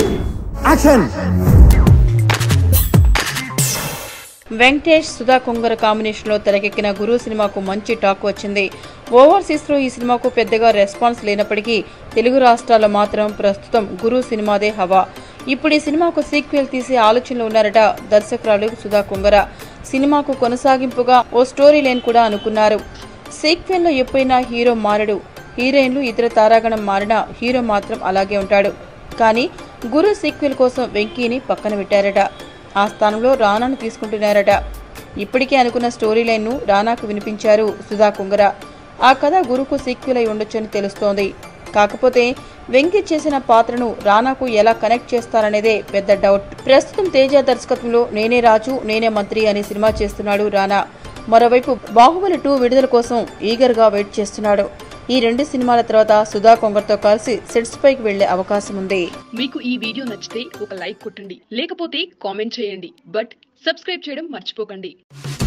action Venkatesh Sudha Kongara combination లో తెరకెక్కిన గురు సినిమాకు మంచి టాక్ వచ్చింది ఓవర్సీస్ లో ఈ సినిమాకు పెద్దగా రెస్పాన్స్ లేనప్పటికీ తెలుగు రాష్ట్రాల్లో మాత్రం ప్రస్తుతం గురు సినిమాదే హవా ఇప్పుడు ఈ సినిమాకు సీక్వెల్ తీసే ఆలోచనలో ఉన్నారట దర్శకురాలు సుధా కొంగర సినిమాకు కొనసాగింపుగా ఓ స్టోరీ లైన్ కూడా అనుకున్నారు సీక్వెల్ లో ఎప్పుడైనా హీరో మారడు హీరోయిన్లు ఇతర తారాగణం మారినా హీరో మాత్రం అలాగే ఉంటాడు కానీ గురు సీక్వెల్ కోసం వెంకీని పక్కన పెట్టారట ఆ స్థానంలో రానాను తీసుకుంటున్నారట ఇప్పటికే అనుకున్న స్టోరీ లైన్ను రానాకు వినిపించారు సుధా కుంగర ఆ కథ గురుకు సీక్వెల్ అయి ఉండొచ్చని తెలుస్తోంది కాకపోతే వెంకీ చేసిన పాత్రను రానాకు ఎలా కనెక్ట్ చేస్తారనేదే పెద్ద డౌట్ ప్రస్తుతం తేజ దర్శకత్వంలో నేనే రాజు నేనే మంత్రి అనే సినిమా చేస్తున్నాడు రానా మరోవైపు బాహుబలి టూ విడుదల కోసం ఈగర్ గా వెయిట్ చేస్తున్నాడు ఈ రెండు సినిమాల తర్వాత సుధా కొంగర్తో కలిసి సెట్స్ పైకి వెళ్లే అవకాశం ఉంది మీకు ఈ వీడియో నచ్చితే ఒక లైక్ కొట్టండి లేకపోతే కామెంట్ చేయండి బట్ సబ్స్క్రైబ్ చేయడం మర్చిపోకండి